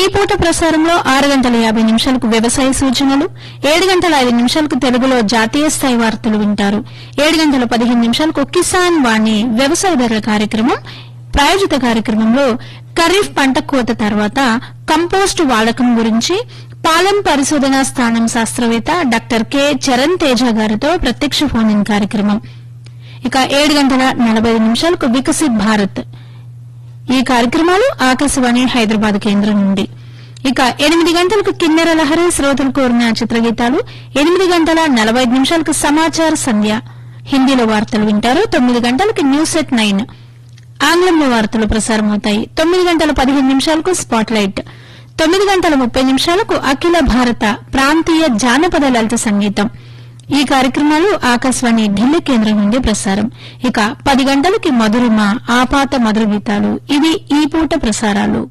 ఈ పూట ప్రసారంలో ఆరు గంటల యాభై నిమిషాలకు వ్యవసాయ సూచనలు ఏడు గంటల ఐదు నిమిషాలకు తెలుగులో జాతీయ స్థాయి వార్తలు వింటారు ఏడు గంటల పదిహేను నిమిషాలకు కిసాన్ వాణి వ్యవసాయదారుల కార్యక్రమం ప్రాయోజిత కార్యక్రమంలో ఖరీఫ్ పంట కోత తర్వాత కంపోస్ట్ వాడకం గురించి పాలెం పరిశోధనా స్థానం శాస్త్రవేత్త డాక్టర్ కె చరణ్ తేజ గారితో ప్రత్యక్ష ఫోన్ ఇన్ కార్యక్రమం ఇక ఏడు గంటల నలభై నిమిషాలకు వికసిత్ భారత్ ఈ కార్యక్రమాలు ఆకాశవాణి హైదరాబాద్ కేంద్రం నుండి ఇక ఎనిమిది గంటలకు కిన్నెర లహరి శ్రోతలు కోరిన చిత్రగీతాలు ఎనిమిది గంటల నలభై ఐదు నిమిషాలకు సమాచార సంధ్య హిందీలో వార్తలు వింటారు తొమ్మిది గంటలకు న్యూస్ ఎట్ నైన్ ఆంగ్లంలో వార్తలు ప్రసారమవుతాయి తొమ్మిది గంటల పదిహేను నిమిషాలకు స్పాట్ లైట్ తొమ్మిది గంటల ముప్పై నిమిషాలకు అఖిల భారత ప్రాంతీయ జానపద లలిత సంగీతం ఈ కార్యక్రమాలు ఆకాశవాణి ఢిల్లీ కేంద్రం నుండి ప్రసారం ఇక పది గంటలకి మధురిమ ఆపాత మధుర గీతాలు ఇవి ఈ పూట ప్రసారాలు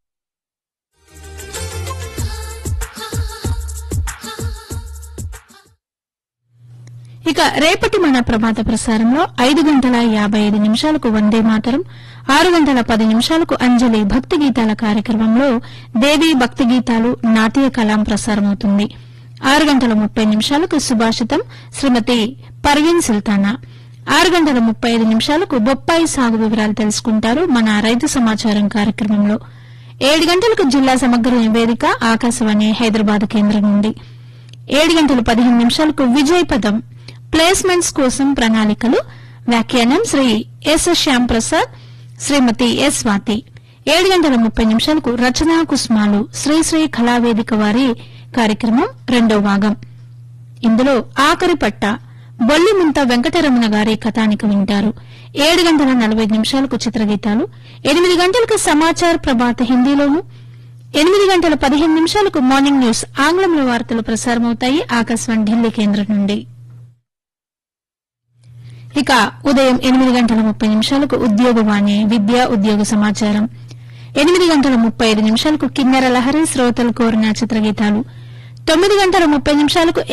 ఇక రేపటి మన ప్రమాద ప్రసారంలో ఐదు గంటల యాబై ఐదు నిమిషాలకు వందే మాతరం ఆరు గంటల పది నిమిషాలకు అంజలి భక్తి గీతాల కార్యక్రమంలో దేవి భక్తి గీతాలు నాట్య కలాం ప్రసారమవుతుంది ఆరు గంటల ముప్పై నిమిషాలకు సుభాషితం శ్రీమతి పర్వీన్ సుల్తానా ఆరు గంటల ముప్పై ఐదు నిమిషాలకు బొప్పాయి సాగు వివరాలు తెలుసుకుంటారు మన రైతు సమాచారం కార్యక్రమంలో ఏడు గంటలకు జిల్లా సమగ్ర నివేదిక ఆకాశవాణి హైదరాబాద్ కేంద్రం నుండి ఏడు గంటల పదిహేను నిమిషాలకు విజయ్ పదం ప్లేస్మెంట్స్ కోసం ప్రణాళికలు వ్యాఖ్యానం శ్రీ ఎస్ శ్యామ్ ప్రసాద్ శ్రీమతి ఎస్ స్వాతి ఏడు గంటల ముప్పై నిమిషాలకు రచనా కుస్మాలు శ్రీశ్రీ కళావేదిక వారి కార్యక్రమం రెండో భాగం ఇందులో ఆఖరి పట్ట బొల్లిముంత వెంకటరమణ గారి కథానిక వింటారు ఏడు గంటల నలభై నిమిషాలకు చిత్రగీతాలు ఎనిమిది గంటలకు సమాచార్ ప్రభాత హిందీలోను ఎనిమిది గంటల పదిహేను నిమిషాలకు మార్నింగ్ న్యూస్ ఆంగ్లంలో వార్తలు ప్రసారమవుతాయి ఆకాశవాణి ఢిల్లీ కేంద్రం నుండి ఇక ఉదయం ఎనిమిది గంటల ముప్పై నిమిషాలకు ఉద్యోగవాణి విద్యా ఉద్యోగ సమాచారం ఎనిమిది గంటల ముప్పై ఐదు నిమిషాలకు కిన్నెర లహరి శ్రోతలు కోరిన చిత్రగీతాలు తొమ్మిది గంటల ముప్పై నిమిషాలకు